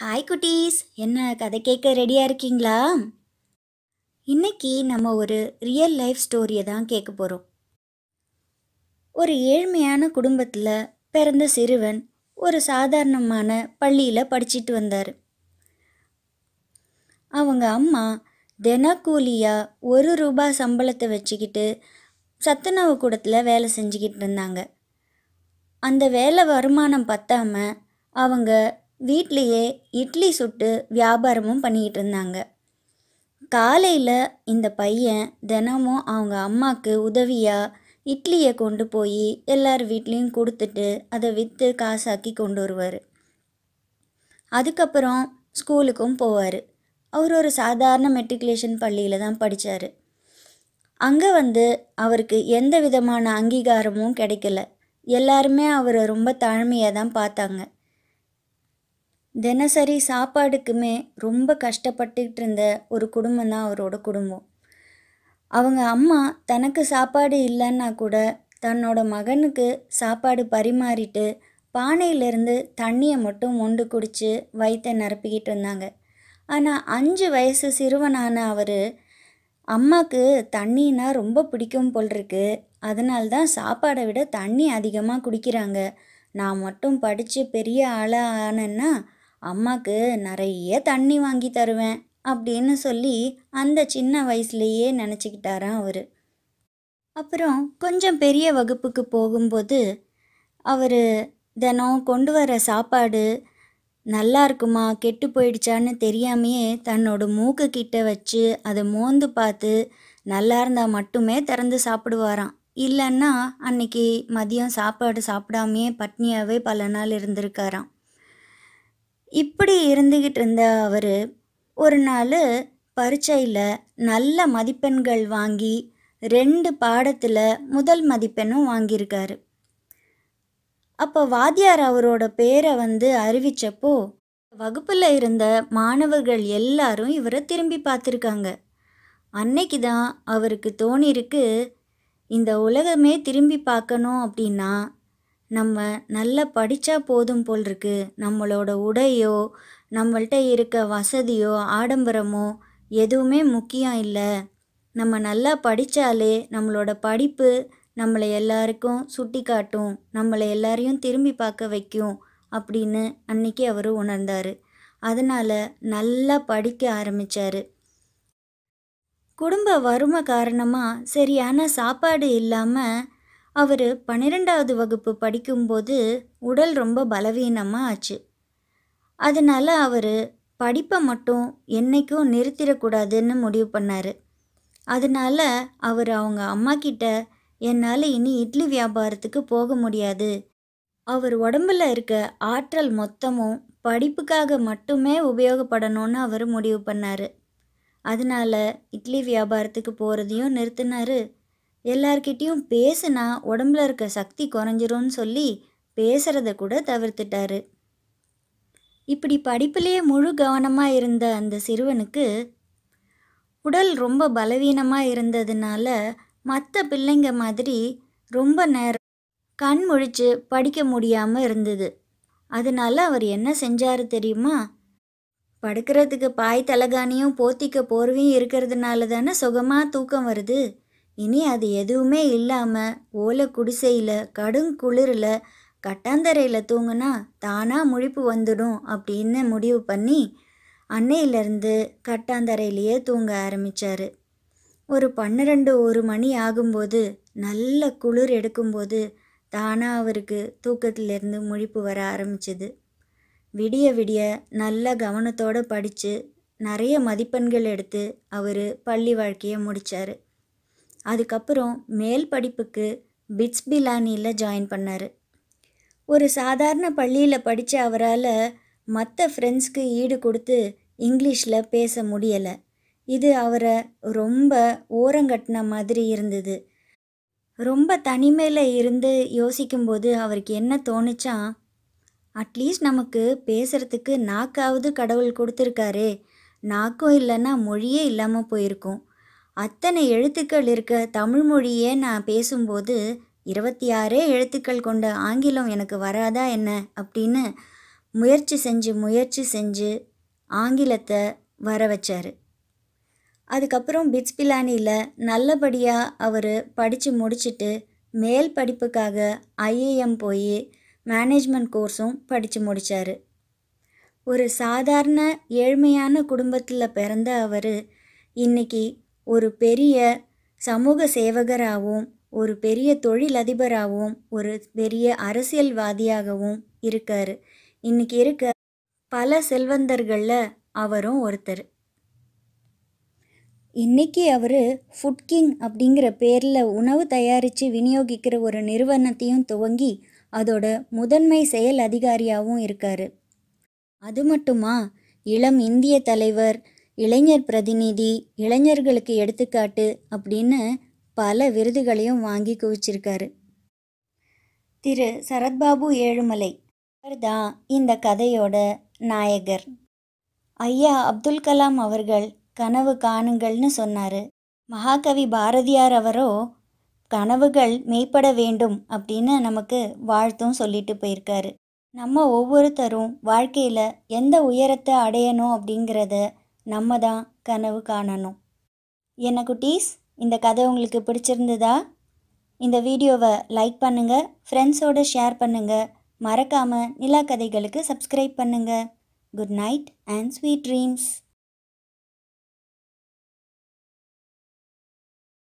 hi குட்டீஸ் என்ன கதை கேட்க ரெடியாக இருக்கீங்களா இன்னைக்கு நம்ம ஒரு ரியல் லைஃப் ஸ்டோரியை தான் கேட்க போகிறோம் ஒரு ஏழ்மையான குடும்பத்தில் பிறந்த சிறுவன் ஒரு சாதாரணமான பள்ளியில் படிச்சிட்டு வந்தார் அவங்க அம்மா தினக்கூலியாக ஒரு ரூபாய் சம்பளத்தை வச்சுக்கிட்டு சத்துணவு கூடத்தில் வேலை செஞ்சுக்கிட்டு இருந்தாங்க அந்த வேலை வருமானம் பத்தாம அவங்க வீட்லேயே இட்லி சுட்டு வியாபாரமும் பண்ணிக்கிட்டு இருந்தாங்க காலையில் இந்த பையன் தினமும் அவங்க அம்மாவுக்கு உதவியாக இட்லியை கொண்டு போய் எல்லார் வீட்லேயும் கொடுத்துட்டு அதை விற்று காசாக்கி கொண்டு வருவார் அதுக்கப்புறம் ஸ்கூலுக்கும் போவார் அவர் ஒரு சாதாரண மெட்ரிகுலேஷன் பள்ளியில் தான் படித்தார் அங்கே வந்து அவருக்கு எந்த விதமான அங்கீகாரமும் கிடைக்கல எல்லாருமே அவரை ரொம்ப தாழ்மையாக தான் பார்த்தாங்க தினசரி சாப்பாடுக்குமே ரொம்ப கஷ்டப்பட்டுக்கிட்டு இருந்த ஒரு குடும்பம் தான் அவரோட குடும்பம் அவங்க அம்மா தனக்கு சாப்பாடு இல்லைன்னா கூட தன்னோட மகனுக்கு சாப்பாடு பரிமாறிட்டு பானையிலேருந்து தண்ணியை மட்டும் மொண்டு குடித்து வயிற்றை நிரப்பிக்கிட்டு இருந்தாங்க ஆனால் அஞ்சு வயசு சிறுவனான அவர் அம்மாவுக்கு தண்ணினா ரொம்ப பிடிக்கும் போல் இருக்கு அதனால தான் சாப்பாடை விட தண்ணி அதிகமாக குடிக்கிறாங்க நான் மட்டும் படித்து பெரிய ஆளாக ஆனேன்னா அம்மாவுக்கு நிறைய தண்ணி வாங்கி தருவேன் அப்படின்னு சொல்லி அந்த சின்ன வயசுலேயே நினச்சிக்கிட்டாராம் அவர் அப்புறம் கொஞ்சம் பெரிய வகுப்புக்கு போகும்போது அவர் தினம் கொண்டு வர சாப்பாடு நல்லா இருக்குமா கெட்டு போயிடுச்சான்னு தெரியாமையே தன்னோட மூக்கு கிட்ட வச்சு அதை மோந்து பார்த்து நல்லா இருந்தால் மட்டுமே திறந்து சாப்பிடுவாராம் இல்லைன்னா அன்னைக்கு மதியம் சாப்பாடு சாப்பிடாமையே பட்னியாகவே பல நாள் இருந்திருக்காராம் இப்படி இருந்துக்கிட்டு இருந்த அவர் ஒரு நாள் பரீட்சையில் நல்ல மதிப்பெண்கள் வாங்கி ரெண்டு பாடத்தில் முதல் மதிப்பெண்ணும் வாங்கியிருக்காரு அப்போ வாத்தியார் அவரோட பேரை வந்து அறிவிச்சப்போ வகுப்பில் இருந்த மாணவர்கள் எல்லாரும் இவரை திரும்பி பார்த்துருக்காங்க அன்னைக்கு தான் அவருக்கு தோணிருக்கு இந்த உலகமே திரும்பி பார்க்கணும் அப்படின்னா நம்ம நல்லா படித்தா போதும் போல் இருக்கு நம்மளோட உடையோ நம்மள்கிட்ட இருக்க வசதியோ ஆடம்பரமோ எதுவுமே முக்கியம் இல்லை நம்ம நல்லா படித்தாலே நம்மளோட படிப்பு நம்மளை எல்லாருக்கும் சுட்டி காட்டும் நம்மளை எல்லாரையும் திரும்பி பார்க்க வைக்கும் அப்படின்னு அன்னைக்கு அவர் உணர்ந்தார் அதனால் நல்லா படிக்க ஆரம்பித்தார் குடும்ப வறுமை காரணமாக சரியான சாப்பாடு இல்லாமல் அவர் பன்னிரெண்டாவது வகுப்பு படிக்கும்போது உடல் ரொம்ப பலவீனமாக ஆச்சு அதனால் அவர் படிப்பை மட்டும் என்றைக்கும் நிறுத்திடக்கூடாதுன்னு முடிவு பண்ணார் அதனால் அவர் அவங்க அம்மா கிட்ட என்னால் இனி இட்லி வியாபாரத்துக்கு போக முடியாது அவர் உடம்புல இருக்க ஆற்றல் மொத்தமும் படிப்புக்காக மட்டுமே உபயோகப்படணும்னு அவர் முடிவு பண்ணார் அதனால் இட்லி வியாபாரத்துக்கு போகிறதையும் நிறுத்தினார் எல்லார்கிட்டேயும் பேசுனா உடம்புல இருக்க சக்தி குறைஞ்சிரும்னு சொல்லி பேசுகிறத கூட தவிர்த்துட்டாரு இப்படி படிப்பிலேயே முழு கவனமாக இருந்த அந்த சிறுவனுக்கு உடல் ரொம்ப பலவீனமாக இருந்ததுனால மற்ற பிள்ளைங்க மாதிரி ரொம்ப நேரம் கண் முழிச்சு படிக்க முடியாமல் இருந்தது அதனால அவர் என்ன செஞ்சாரு தெரியுமா படுக்கிறதுக்கு பாய் தலகாணியும் போத்திக்க போர்வையும் இருக்கிறதுனால தானே சுகமாக தூக்கம் வருது இனி அது எதுவுமே இல்லாமல் ஓலை குடிசையில் கடும் குளிரில் கட்டாந்தரையில் தூங்குனா தானாக முழிப்பு வந்துடும் அப்படின்னு முடிவு பண்ணி அன்னையிலேருந்து கட்டாந்தரையிலேயே தூங்க ஆரம்பித்தார் ஒரு பன்னிரெண்டு ஒரு மணி ஆகும்போது நல்ல குளிர் எடுக்கும்போது தானாக அவருக்கு தூக்கத்திலேருந்து முழிப்பு வர ஆரம்பிச்சது விடிய விடிய நல்ல கவனத்தோடு படித்து நிறைய மதிப்பெண்கள் எடுத்து அவர் பள்ளி வாழ்க்கையை முடித்தார் அதுக்கப்புறம் மேல் படிப்புக்கு பிட்ஸ் பிலானியில் ஜாயின் பண்ணார் ஒரு சாதாரண பள்ளியில் படித்த அவரால் மற்ற ஃப்ரெண்ட்ஸ்க்கு ஈடு கொடுத்து இங்கிலீஷில் பேச முடியலை இது அவரை ரொம்ப ஓரங்கட்டின மாதிரி இருந்தது ரொம்ப தனிமையில் இருந்து யோசிக்கும்போது அவருக்கு என்ன தோணுச்சா அட்லீஸ்ட் நமக்கு பேசுகிறதுக்கு நாக்காவது கடவுள் கொடுத்துருக்காரே நாக்கும் இல்லைன்னா மொழியே இல்லாமல் போயிருக்கும் அத்தனை எழுத்துக்கள் இருக்க தமிழ் மொழியே நான் பேசும்போது இருபத்தி ஆறே எழுத்துக்கள் கொண்ட ஆங்கிலம் எனக்கு வராதா என்ன அப்படின்னு முயற்சி செஞ்சு முயற்சி செஞ்சு ஆங்கிலத்தை வர வச்சார் அதுக்கப்புறம் பிட்ஸ் பிலானியில் நல்லபடியாக அவர் படித்து முடிச்சுட்டு மேல் படிப்புக்காக ஐஏஎம் போய் மேனேஜ்மெண்ட் கோர்ஸும் படித்து முடித்தார் ஒரு சாதாரண ஏழ்மையான குடும்பத்தில் பிறந்த அவர் இன்னைக்கு ஒரு பெரிய சமூக சேவகராகவும் ஒரு பெரிய தொழிலதிபராகவும் ஒரு பெரிய அரசியல்வாதியாகவும் இருக்கார் இன்னைக்கு இருக்க பல செல்வந்தர்களில் அவரும் ஒருத்தர் இன்னைக்கு அவர் ஃபுட் கிங் அப்படிங்கிற பேரில் உணவு தயாரித்து விநியோகிக்கிற ஒரு நிறுவனத்தையும் துவங்கி அதோட முதன்மை செயல் அதிகாரியாகவும் இருக்கார் அது மட்டுமா இளம் இந்திய தலைவர் இளைஞர் பிரதிநிதி இளைஞர்களுக்கு எடுத்துக்காட்டு அப்படின்னு பல விருதுகளையும் வாங்கி குவிச்சிருக்காரு திரு சரத்பாபு ஏழுமலை அவர்தான் இந்த கதையோட நாயகர் ஐயா அப்துல் கலாம் அவர்கள் கனவு காணுங்கள்னு சொன்னார் மகாகவி பாரதியார் அவரோ கனவுகள் மெய்ப்பட வேண்டும் அப்படின்னு நமக்கு வாழ்த்தும் சொல்லிட்டு போயிருக்காரு நம்ம ஒவ்வொருத்தரும் வாழ்க்கையில் எந்த உயரத்தை அடையணும் அப்படிங்கிறத நம்ம தான் கனவு காணணும் என்ன குட்டீஸ் இந்த கதை உங்களுக்கு பிடிச்சிருந்ததா இந்த வீடியோவை லைக் பண்ணுங்கள் ஃப்ரெண்ட்ஸோடு ஷேர் பண்ணுங்கள் மறக்காமல் நிலா கதைகளுக்கு சப்ஸ்கிரைப் பண்ணுங்கள் good night and sweet dreams